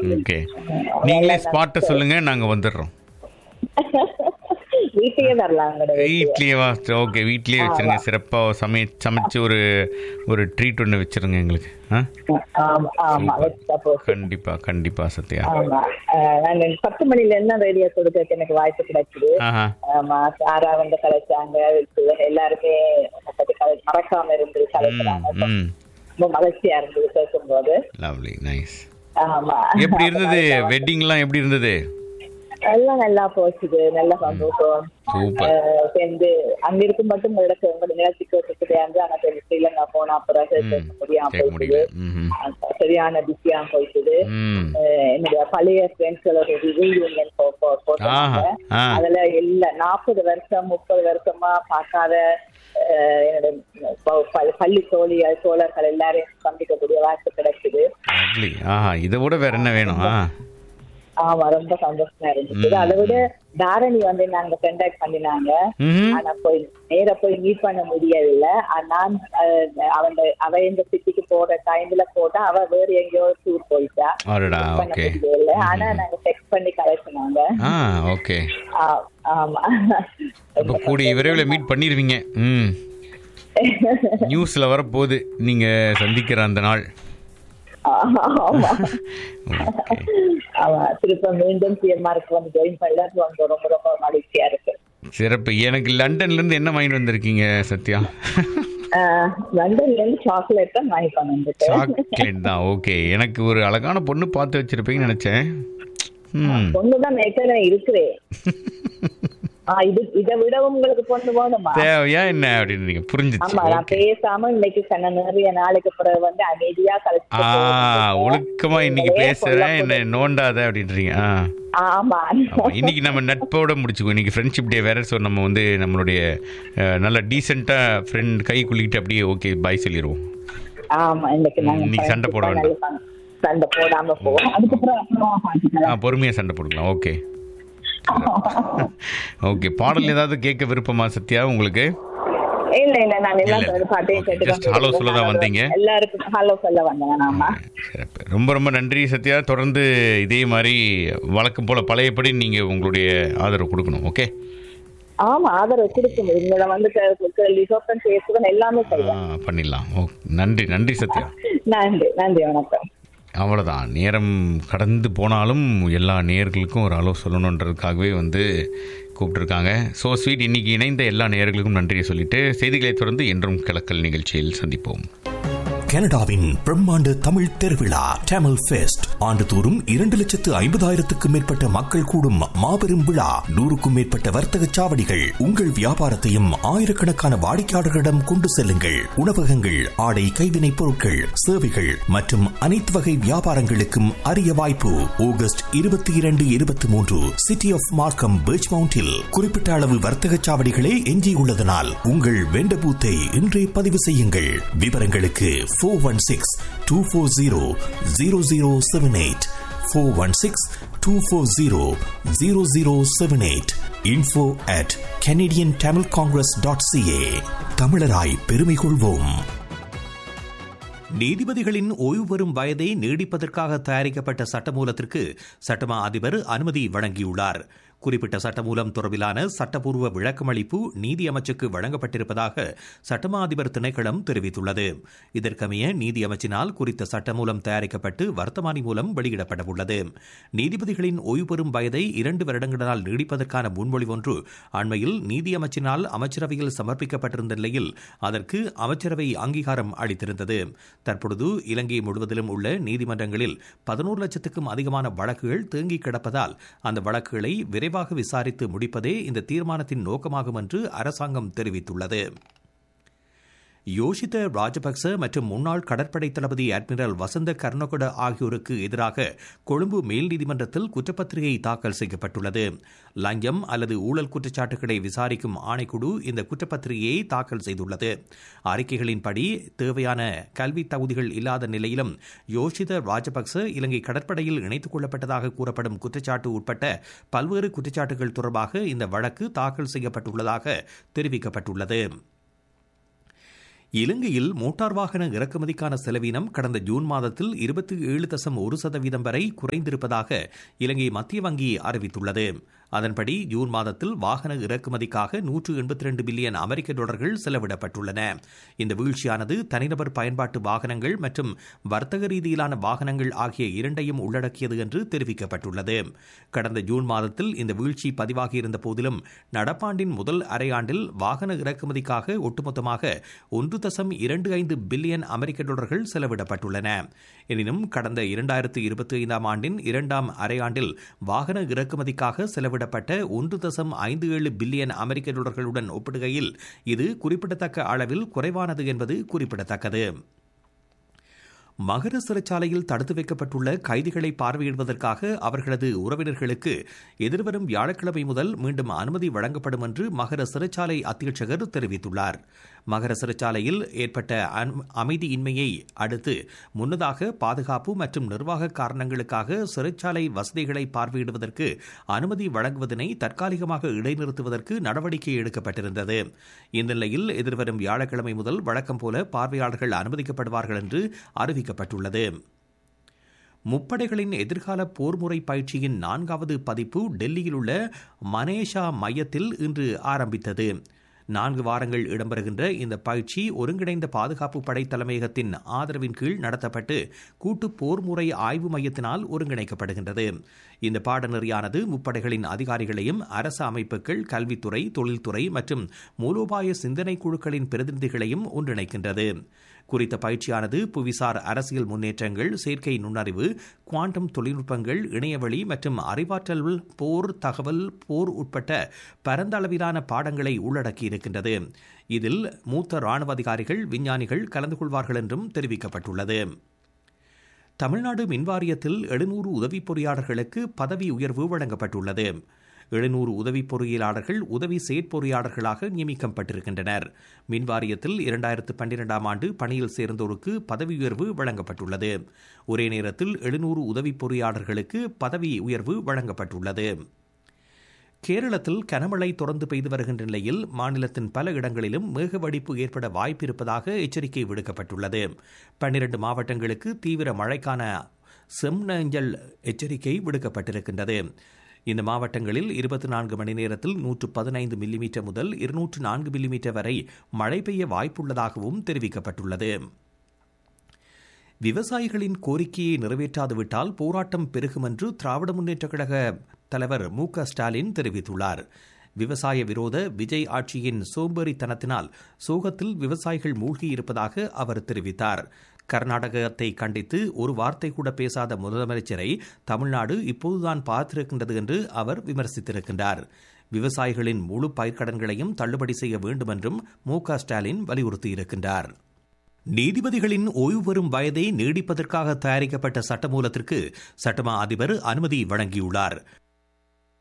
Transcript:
Okay நீங்களே ஸ்பாட்டை சொல்லுங்க நாங்க வந்துடுறோம் வீட்டையே வரலாம் கிடையாது வீட்லயே வா ஓகே வீட்லயே வச்சிருங்க சிறப்பா சமை சமைச்சு ஒரு ஒரு ட்ரீட் ஒன்று வச்சிருங்க எங்களுக்கு ஆ ஆமா ஆமா வச்சுட்டா போதும். கண்டிப்பா கண்டிப்பா சத்யா ஆமா அஹ், நாங்க பத்து மணில இருந்து ரேடியோ கொடுக்க எனக்கு வாய்ப்பு கிடைக்குது ஆஹா ஆமா சாரா வந்து கலைச்சாங்க பிள்ளைங்க எல்லாருமே பத்தி கலை மறக்காம இருந்து கலைச்சாங்க ம் ரொம்ப மகிழ்ச்சியா இருந்தது பேசும்போது லவ்லி நைஸ் ஆமா எப்படி இருந்தது வெட்டிங்லாம் எப்படி இருந்தது எல்லாம் நல்லா போச்சுது நல்ல சந்தோஷம் சூப்பர் அஹ், சேர்ந்து அங்க இருக்கும் மட்டும் இடக்கு உங்க நிகழ்ச்சிக்கு வச்சுக்கிட்டே ஆனா சரி, ஸ்ரீலங்கா போனா அப்புறம் சரி, பேச முடியாம கேட்க போயிடுது முடியல ம் அஹ், சரியான பிஸியா போயிட்டுது ம் அஹ், என்னுடைய பழைய ஃப்ரெண்ட்ஸோட ரீயூனியன் ஆஹா ஆ அதுல இல்ல நாற்பது வருஷம் முப்பது வருஷமா பார்க்காத அஹ், என்னோட ப- ப- பள்ளி தோழிகள் தோழர்கள் எல்லாரையும் சந்திக்கக்கூடிய வாய்ப்பு கிடைக்குது லவ்லி ஆஹா இதை விட வேற என்ன வேணும் ஆ ஆமா ரொம்ப சந்தோஷமா இருந்துச்சு அதை விட தாரணி வந்து நாங்க கண்டாக்ட் பண்ணினாங்க ம் ஆனா போய் நேர போய் மீட் பண்ண முடியவில்லை ஆனா நான் அஹ், அவன் அவ இந்த சிட்டிக்கு போற டைம்ல போட்டா அவ வேற எங்கேயோ டூர் போயிட்டா அடடா meet பண்ண ஓகே முடியல ஆனா நாங்க டெக்ஸ்ட் பண்ணி கலைச்சினாங்க ஆ ஓகே ஆ- ஆமா அப்போ கூடிய விரைவில் மீட் பண்ணிடுவீங்க ம் நியூஸில் வரப்போகுது நீங்கள் சந்திக்கிற அந்த நாள் ஆமா ஓகே ஆமா திருப்ப மீண்டும் சிஎம்ஆருக்கு வந்து ஜாயின் பண்ணல ரொம்ப ரொம்ப ரொம்ப மகிழ்ச்சியா இருக்கு சிறப்பு எனக்கு லண்டன்லேருந்து என்ன வாங்கிட்டு வந்திருக்கீங்க சத்யா ஆஹ், லண்டன்ல இருந்து சாக்லேட் தான் வாங்கி பண்ணிட்டு சாக்லேட் தான் ஓகே எனக்கு ஒரு அழகான பொண்ணு பார்த்து வச்சிருப்பீங்கன்னு நினச்சேன் ம் பொண்ணுதான் ஏற்கனவே இருக்கிறேன் ஆ, இது இதை விட உங்களுக்கு பொண்ணு வேணுமா தேவையா என்ன அப்படின்னு நீங்கள் புரிஞ்சிச்சு ஆமா நான் ஓகே பேசாம இன்னைக்கு சொன்ன நிறைய நாளைக்கு பிறகு வந்து அமைதியா ஆ கழிச்சு ஒழுக்கமா இன்னைக்கு பேசுறேன் என்ன நோண்டாத அப்படின்றீங்க ஆ ஆமா ஆமா, இன்னைக்கு நம்ம நட்போட முடிச்சுக்கோ இன்னைக்கு ஃப்ரெண்ட்ஷிப் டே வேற ஸோ நம்ம வந்து நம்மளுடைய அஹ், நல்ல டீசெண்டாக ஃப்ரெண்ட் கை குலுக்கிட்டு அப்படியே ஓகே பாய் சொல்லிடுவோம் ஆமா இன்னைக்கு நாங்க இன்னைக்கு சண்டை போட நல்ல சண்டை- சண்டை போடாம போவோம் அதுக்கப்புறம் அப்புறமா ஆ பாத்துக்கலாம் பொறுமையாக சண்டை போட்டுக்கலாம் ஓகே ஓகே பாடல் ஏதாவது கேட்க விருப்பமா சத்யா உங்களுக்கு இல்ல இல்ல நான் எல்லா இல்ல, இல்ல. பாட்டையும் Okay, just hello சொல்ல தான் வந்தீங்க. எல்லாருக்கும் ஹலோ சொல்ல வந்தேன் ஆமா சிறப்பு ரொம்ப ரொம்ப நன்றி சத்யா தொடர்ந்து இதே மாதிரி வழக்கம் போல பழையபடி நீங்கள் உங்களுடைய ஆதரவு கொடுக்கணும் ஓகே ஆமா ஆதரவு கொடுக்கும் உங்களை வந்து லிசோப்பன் பேசுவன் எல்லாமே ஆ, செய்வேன் பண்ணிடலாம் ஓ நன்றி நன்றி சத்யா நன்றி நன்றி வணக்கம் அவ்வளோதான் நேரம் கடந்து போனாலும் எல்லா நேயர்களுக்கும் ஒரு அளவு சொல்லணுன்றதுக்காகவே வந்து கூப்பிட்டுருக்காங்க ஸோ ஸ்வீட் இன்னைக்கு இணைந்த எல்லா நேயர்களுக்கும் நன்றியை சொல்லிட்டு செய்திகளை தொடர்ந்து என்றும் கிழக்கல் நிகழ்ச்சியில் சந்திப்போம் கனடாவின் பிரம்மாண்ட தமிழ் திருவிழா டேமல் ஃபெஸ்ட் ஆண்டுதோறும் இரண்டு லட்சத்து ஐம்பதாயிரத்துக்கும் மேற்பட்ட மக்கள் கூடும் மாபெரும் விழா நூறுக்கும் மேற்பட்ட வர்த்தக சாவடிகள் உங்கள் வியாபாரத்தையும் ஆயிரக்கணக்கான வாடிக்கையாளர்களிடம் கொண்டு செல்லுங்கள் உணவகங்கள் ஆடை கைவினைப் பொருட்கள் சேவைகள் மற்றும் அனைத்து வகை வியாபாரங்களுக்கும் அரிய வாய்ப்பு ஆகஸ்ட் இருபத்தி இரண்டு இருபத்தி மூன்று சிட்டி ஆஃப் மார்க்கம் பீச் மவுண்டில் குறிப்பிட்ட அளவு வர்த்தக சாவடிகளே எஞ்சியுள்ளதனால் உங்கள் வெண்ட பூத்தை இன்றே பதிவு செய்யுங்கள் விவரங்களுக்கு four one six two four zero zero zero seven eight four one six two four zero zero zero seven eight info at Canadian Tamil Congress dot CA தமிழராய் பெருமை கொள்வோம் நீதிபதிகளின் ஓய்வு பெறும் வயதை நீடிப்பதற்காக தயாரிக்கப்பட்ட சட்டமூலத்திற்கு சட்டமா அதிபர் அனுமதி வழங்கியுள்ளார் குறிப்பிட்ட சட்டமூலம் தொடர்பிலான சட்டப்பூர்வ விளக்கமளிப்பு நீதி அமைச்சுக்கு வழங்கப்பட்டிருப்பதாக சட்டமா அதிபர் திணைக்களம் தெரிவித்துள்ளது இதற்கமைய நீதி அமைச்சினால் குறித்த சட்டமூலம் தயாரிக்கப்பட்டு வர்த்தமானி மூலம் வெளியிடப்படவுள்ளது நீதிபதிகளின் ஓய்வு பெறும் வயதை இரண்டு வருடங்களால் நீடிப்பதற்கான முன்மொழிவு ஒன்று அண்மையில் நீதி அமைச்சினால் அமைச்சரவையில் சமர்ப்பிக்கப்பட்டிருந்த நிலையில் அதற்கு அமைச்சரவை அங்கீகாரம் அளித்திருந்தது தற்பொழுது இலங்கை முழுவதிலும் உள்ள நீதிமன்றங்களில் பதினோரு லட்சத்துக்கும் அதிகமான வழக்குகள் தேங்கி கிடப்பதால் அந்த வழக்குகளை விரைவாக விசாரித்து முடிப்பதே இந்த தீர்மானத்தின் நோக்கமாகும் என்று அரசாங்கம் தெரிவித்துள்ளது யோஷித ராஜபக்ச மற்றும் முன்னாள் கடற்படை தளபதி அட்மிரல் வசந்த கர்ணகொட ஆகியோருக்கு எதிராக கொழும்பு மேல் நீதிமன்றத்தில் குற்றப்பத்திரிகை தாக்கல் செய்யப்பட்டுள்ளது லஞ்சம் அல்லது ஊழல் குற்றச்சாட்டுகளை விசாரிக்கும் ஆணைக்குழு இந்த குற்றப்பத்திரிகையை தாக்கல் செய்துள்ளது அறிக்கைகளின்படி தேவையான கல்வி தகுதிகள் இல்லாத நிலையிலும் யோஷித ராஜபக்ச இலங்கை கடற்படையில் இணைத்துக் கொள்ளப்பட்டதாக கூறப்படும் குற்றச்சாட்டு உட்பட்ட பல்வேறு குற்றச்சாட்டுகள் தொடர்பாக இந்த வழக்கு தாக்கல் செய்யப்பட்டுள்ளதாக தெரிவிக்கப்பட்டுள்ளது இலங்கையில் மோட்டார் வாகன இறக்குமதிக்கான செலவினம் கடந்த ஜூன் மாதத்தில் இருபத்தி ஏழு தசம் ஒரு சதவீதம் வரை குறைந்திருப்பதாக இலங்கை மத்திய வங்கி அறிவித்துள்ளது அதன்படி ஜூன் மாதத்தில் வாகன இறக்குமதிக்காக நூற்று எண்பத்தி ரெண்டு பில்லியன் அமெரிக்க டாலர்கள் செலவிடப்பட்டுள்ளன இந்த வீழ்ச்சியானது தனிநபர் பயன்பாட்டு வாகனங்கள் மற்றும் வர்த்தக ரீதியிலான வாகனங்கள் ஆகிய இரண்டையும் உள்ளடக்கியது என்று தெரிவிக்கப்பட்டுள்ளது கடந்த ஜூன் மாதத்தில் இந்த வீழ்ச்சி பதிவாகியிருந்த போதிலும் நடப்பாண்டின் முதல் அரையாண்டில் வாகன இறக்குமதிக்காக ஒட்டுமொத்தமாக ஒன்று தசம் இரண்டு ஐந்து பில்லியன் அமெரிக்க டாலர்கள் செலவிடப்பட்டுள்ளன எனினும் கடந்த இரண்டாயிரத்து இருபத்தி ஐந்தாம் ஆண்டின் இரண்டாம் அரையாண்டில் வாகன இறக்குமதிக்காக செலவிடப்பட்ட ஒன்று தசம் ஐந்து ஏழு பில்லியன் அமெரிக்க டாலர்களுடன் ஒப்பிடுகையில் இது குறிப்பிடத்தக்க அளவில் குறைவானது என்பது குறிப்பிடத்தக்கது மகர சிறைச்சாலையில் தடுத்து வைக்கப்பட்டுள்ள கைதிகளை பார்வையிடுவதற்காக அவர்களது உறவினர்களுக்கு எதிர்வரும் வியாழக்கிழமை முதல் மீண்டும் அனுமதி வழங்கப்படும் என்று மகர சிறைச்சாலை அத்தியட்சகர் தெரிவித்துள்ளார் மகர சிறைச்சாலையில் ஏற்பட்ட அமைதியின்மையை அடுத்து முன்னதாக பாதுகாப்பு மற்றும் நிர்வாக காரணங்களுக்காக சிறைச்சாலை வசதிகளை பார்வையிடுவதற்கு அனுமதி வழங்குவதனை தற்காலிகமாக இடைநிறுத்துவதற்கு நடவடிக்கை எடுக்கப்பட்டிருந்தது இந்த நிலையில் எதிர்வரும் வியாழக்கிழமை முதல் வழக்கம் போல பார்வையாளர்கள் அனுமதிக்கப்படுவார்கள் என்று அறிவிக்கப்பட்டுள்ளது முப்படைகளின் எதிர்கால போர்முறை பயிற்சியின் நான்காவது பதிப்பு டெல்லியில் உள்ள மனேஷா மையத்தில் இன்று ஆரம்பித்தது நான்கு வாரங்கள் இடம்பெறுகின்ற இந்த பயிற்சி ஒருங்கிணைந்த பாதுகாப்பு படை தலைமையகத்தின் ஆதரவின் கீழ் நடத்தப்பட்டு கூட்டு போர் முறை ஆய்வு மையத்தினால் ஒருங்கிணைக்கப்படுகின்றது இந்த பாடநெறியானது முப்படைகளின் அதிகாரிகளையும் அரசு அமைப்புகள் கல்வித்துறை தொழில்துறை மற்றும் மூலோபாய சிந்தனை குழுக்களின் பிரதிநிதிகளையும் ஒன்றிணைக்கின்றது குறித்த பயிற்சியானது புவிசார் அரசியல் முன்னேற்றங்கள் செயற்கை நுண்ணறிவு குவாண்டம் தொழில்நுட்பங்கள் இணையவழி மற்றும் அறிவாற்றல் போர் தகவல் போர் உட்பட்ட பரந்த அளவிலான பாடங்களை உள்ளடக்கியிருக்கின்றது இதில் மூத்த ராணுவ அதிகாரிகள் விஞ்ஞானிகள் கலந்து கொள்வார்கள் என்றும் தெரிவிக்கப்பட்டுள்ளது தமிழ்நாடு மின்வாரியத்தில் எழுநூறு உதவி பொறியாளர்களுக்கு பதவி உயர்வு வழங்கப்பட்டுள்ளது எழுநூறு உதவி பொறியியலாளர்கள் உதவி செயற்பொறியாளர்களாக நியமிக்கப்பட்டிருக்கின்றனர் மின்வாரியத்தில் இரண்டாயிரத்து பன்னிரெண்டாம் ஆண்டு பணியில் சேர்ந்தோருக்கு பதவி உயர்வு வழங்கப்பட்டுள்ளது ஒரே நேரத்தில் எழுநூறு உதவி பொறியாளர்களுக்கு பதவி உயர்வு வழங்கப்பட்டுள்ளது கேரளத்தில் கனமழை தொடர்ந்து பெய்து வருகின்ற நிலையில் மாநிலத்தின் பல இடங்களிலும் மேகவடிப்பு ஏற்பட வாய்ப்பு இருப்பதாக எச்சரிக்கை விடுக்கப்பட்டுள்ளது பன்னிரண்டு மாவட்டங்களுக்கு தீவிர மழைக்கான செம்னஞ்சல் எச்சரிக்கை விடுக்கப்பட்டிருக்கின்றது இந்த மாவட்டங்களில் இருபத்தி நான்கு மணி நேரத்தில் நூற்று பதினைந்து மில்லிமீட்டர் முதல் இருநூற்று நான்கு மில்லிமீட்டர் வரை மழை பெய்ய வாய்ப்புள்ளதாகவும் தெரிவிக்கப்பட்டுள்ளது விவசாயிகளின் கோரிக்கையை நிறைவேற்றாது விட்டால் போராட்டம் பெருகும் என்று திராவிட முன்னேற்ற கழக தலைவர் மு க ஸ்டாலின் தெரிவித்துள்ளார் விவசாய விரோத விஜய் ஆட்சியின் சோம்பேறித்தனத்தினால் சோகத்தில் விவசாயிகள் மூழ்கியிருப்பதாக அவர் தெரிவித்தார் கர்நாடகத்தை கண்டித்து ஒரு வார்த்தை கூட பேசாத முதலமைச்சரை தமிழ்நாடு இப்போதுதான் பார்த்திருக்கின்றது என்று அவர் விமர்சித்திருக்கின்றார் விவசாயிகளின் முழு பயிர்க்கடன்களையும் தள்ளுபடி செய்ய வேண்டும் என்றும் மு க ஸ்டாலின் வலியுறுத்தியிருக்கின்றார் நீதிபதிகளின் ஓய்வு பெறும் வயதை நீடிப்பதற்காக தயாரிக்கப்பட்ட சட்டமூலத்திற்கு சட்டமா அதிபர் அனுமதி வழங்கியுள்ளார்